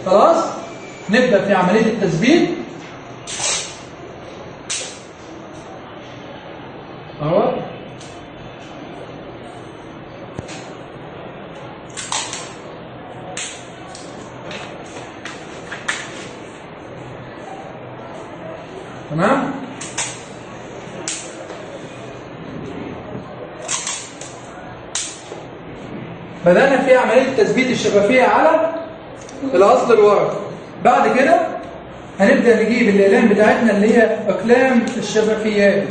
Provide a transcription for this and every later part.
خلاص نبدا في عمليه التثبيت اهو تمام بدأنا في عملية تثبيت الشفافية على الأصل الورق بعد كده هنبدأ نجيب الأقلام بتاعتنا اللي هي أقلام الشفافيات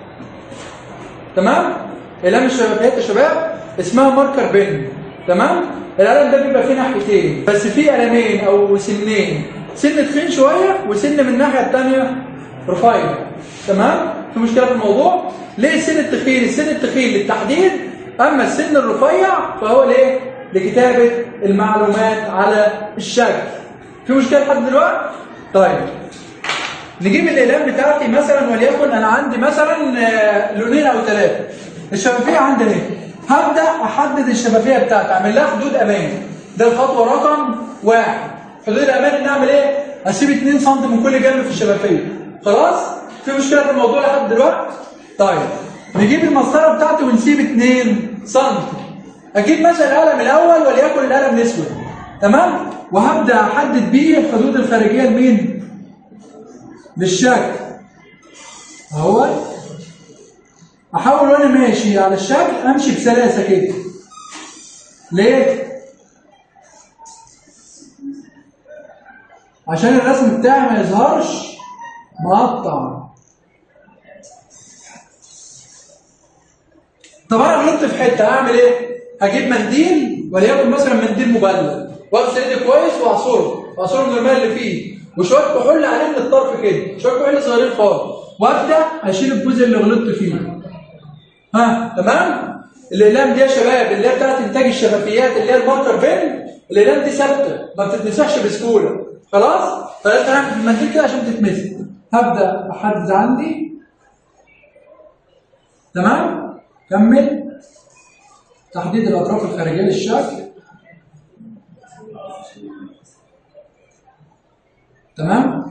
تمام؟ أقلام الشفافيات يا شباب اسمها ماركر بن تمام؟ القلم ده بيبقى فيه ناحيتين بس فيه قلمين أو سنين سن تخين شوية وسن من الناحية التانية رفيع تمام؟ في مشكلة في الموضوع؟ ليه السن التخين؟ السن التخين للتحديد أما السن الرفيع فهو ليه؟ لكتابة المعلومات على الشكل. في مشكلة لحد دلوقتي؟ طيب. نجيب الأقلام بتاعتي مثلا وليكن أنا عندي مثلا آه، لونين أو ثلاثة. الشفافية عندي اهي. هبدأ أحدد الشفافية بتاعتي، أعمل لها حدود أمان. ده الخطوة رقم واحد. حدود الأمان إن أعمل إيه؟ أسيب 2 سم من كل جنب في الشفافية. خلاص؟ في مشكلة في الموضوع لحد دلوقتي؟ طيب. نجيب المسطره بتاعتي ونسيب 2 سم اجيب مثلا القلم الاول وليكن القلم الاسود تمام وهبدا احدد بيه الحدود الخارجيه لمين للشكل اهو احاول وانا ماشي على الشكل امشي بسلاسه كده ليه عشان الرسم بتاعي ما يظهرش مقطع طب انا غلطت في حته اعمل ايه؟ هجيب منديل وليكن مثلا منديل مبلل واغسل ايدي كويس واعصره واعصره من الماء اللي فيه وشويه كحول عليه من الطرف كده شويه كحول صغيرين خالص وابدا اشيل الجزء اللي غلطت فيه ها تمام؟ الاقلام دي يا شباب اللي هي بتاعت انتاج الشفافيات اللي هي الماركر بين الاقلام دي ثابته ما بتتمسحش بسهوله خلاص؟ فلازم اعمل المنديل كده عشان تتمسك هبدا احدد عندي تمام؟ كمل تحديد الأطراف الخارجية للشكل تمام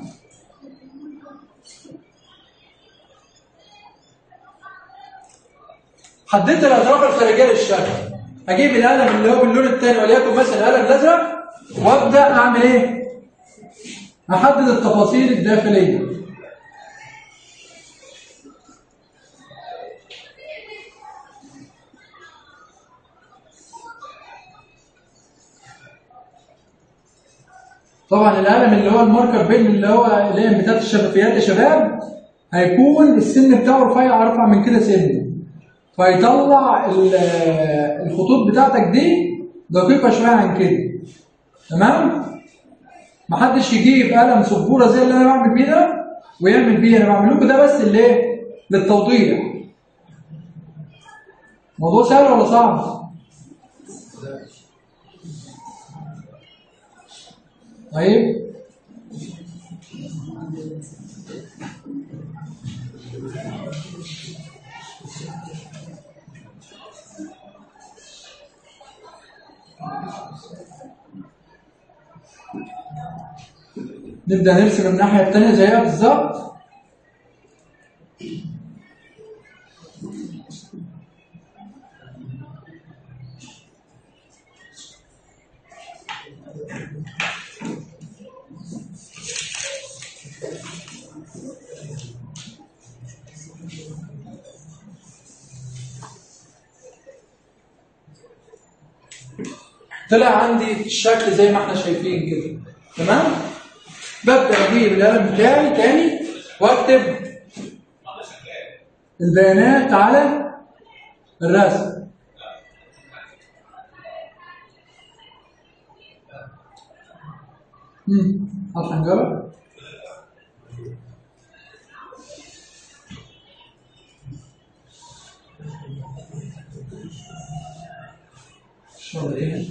حددت الأطراف الخارجية للشكل أجيب القلم اللي هو باللون الثاني وليكن مثلا القلم الأزرق وأبدأ أعمل إيه؟ أحدد التفاصيل الداخلية طبعا القلم اللي هو الماركر بين اللي هو اللي هي بتاعت الشفافيات يا شباب هيكون السن بتاعه رفيع ارفع من كده سن فيطلع ال- الخطوط بتاعتك دي دقيقه شويه عن كده تمام محدش يجيب قلم سبوره زي اللي انا بعمل بيه ده ويعمل بيه انا بعمل لكم ده بس الايه للتوضيح موضوع سهل ولا صعب طيب نبدأ نرسم الناحية التانية زيها بالظبط طلع عندي الشكل زي ما احنا شايفين كده تمام ببدا اجيب القلم بتاعي تاني واكتب البيانات على الرسم امم عشان نجرب شغل ايه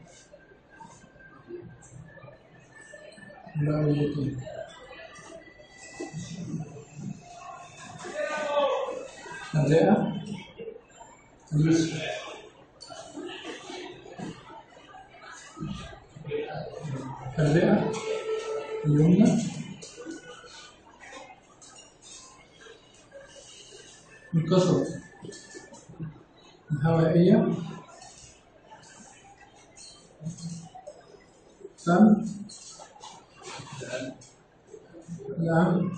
لا يمكن الرئة اليسرى الرئة اليمنى انكسرت الهوائية فم نعم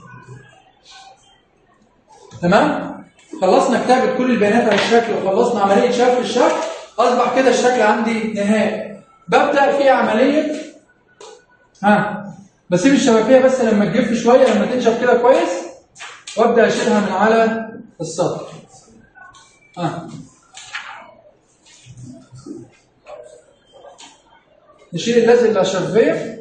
تمام خلصنا كتابة كل البيانات على الشكل وخلصنا عملية شكل الشكل أصبح كده الشكل عندي نهائي ببدأ في عملية ها بسيب الشفافية بس لما تجف شوية لما تنشف كده كويس وابدأ أشيلها من على السطح ها نشيل اللزق اللي على الشفافية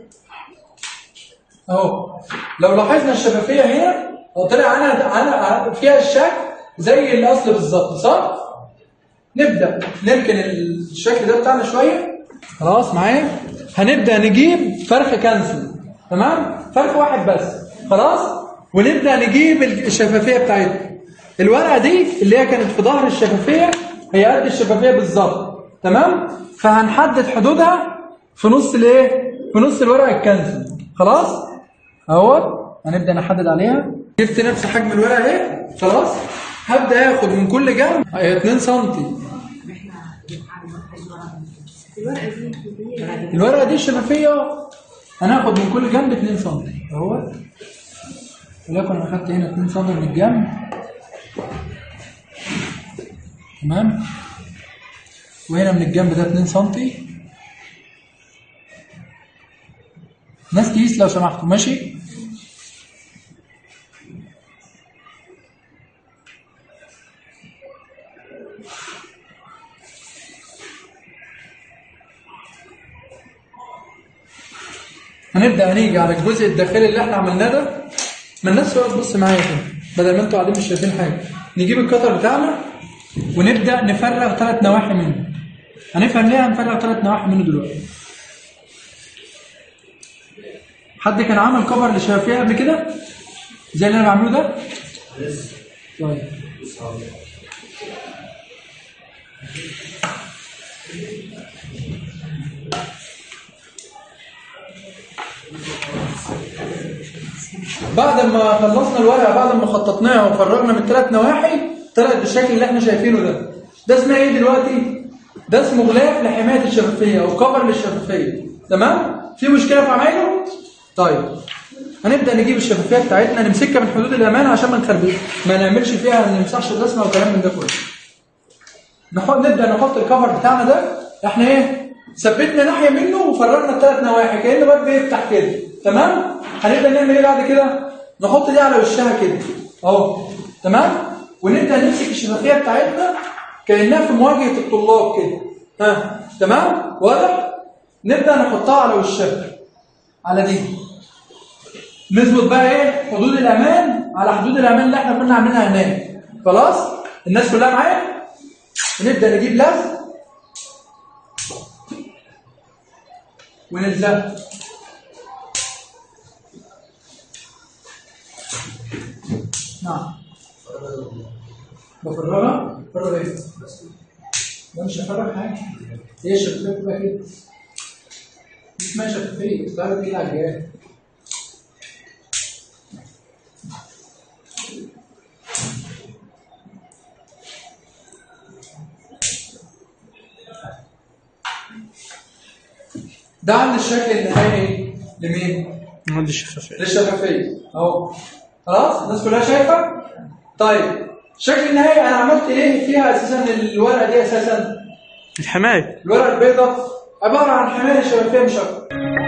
اهو لو لاحظنا الشفافية هنا هو طلع انا انا فيها الشكل زي الاصل بالظبط صح؟ نبدأ نركن الشكل ده بتاعنا شوية خلاص معايا هنبدأ نجيب فرخ كنسل تمام فرخ واحد بس خلاص ونبدأ نجيب الشفافية بتاعتها الورقة دي اللي هي كانت في ظهر الشفافية هي قد الشفافية بالظبط تمام فهنحدد حدودها في نص الايه في نص الورقة الكنسل خلاص اهوت هنبدأ نحدد عليها جبت نفس حجم الورقة اهي خلاص هبدأ اخد من كل جنب هي 2 سم الورقة دي شفافية هناخد من كل جنب 2 سم اهو ولكن انا خدت هنا 2 سم من الجنب تمام وهنا من الجنب ده 2 سم ناس تقيس لو سمحتوا ماشي هنبدأ نيجي على الجزء الداخلي اللي احنا عملناه ده ما الناس واقف بص معايا كده بدل ما انتوا قاعدين مش شايفين حاجة نجيب القطر بتاعنا ونبدأ نفرغ ثلاث نواحي منه هنفهم ليه هنفرغ ثلاث نواحي منه دلوقتي حد كان عمل كفر للشفافية قبل كده زي اللي انا بعمله ده طيب بعد ما خلصنا الورقه بعد ما خططناها وفرغنا من ثلاث نواحي طلعت بالشكل اللي احنا شايفينه ده ده اسمها ايه دلوقتي ده اسمه غلاف لحمايه الشفافيه او كفر للشفافيه تمام في مشكله في عمايله طيب هنبدا نجيب الشفافيه بتاعتنا نمسكها من حدود الامان عشان ما نخربش ما نعملش فيها ما نمسحش الرسمه وكلام من ده كله نحط نبدا نحط الكفر بتاعنا ده احنا ايه ثبتنا ناحيه منه وفرغنا الثلاث نواحي كانه باب بيفتح كده تمام هنبدا نعمل ايه بعد كده نحط دي على وشها كده اهو تمام ونبدا نمسك الشفافيه بتاعتنا كانها في مواجهه الطلاب كده ها تمام واضح نبدا نحطها على وشها على دي نظبط بقى ايه حدود الامان على حدود الامان اللي احنا كنا عاملينها هناك خلاص الناس كلها معايا ونبدا نجيب لزق ونلزقها نعم بفرغها فرغ ايه ده مش هفرغ حاجه هي الشفافيه بتبقى كده مش اسمها شفافيه بتتعرض كده على الجهاز ده عند الشكل النهائي لمين؟ عندي شفافية للشفافيه اهو خلاص الناس كلها شايفه طيب الشكل النهائي انا عملت ايه فيها اساسا الورقه دي اساسا الحماية الورقه البيضاء عباره عن حمايه شفافيه مش اكتر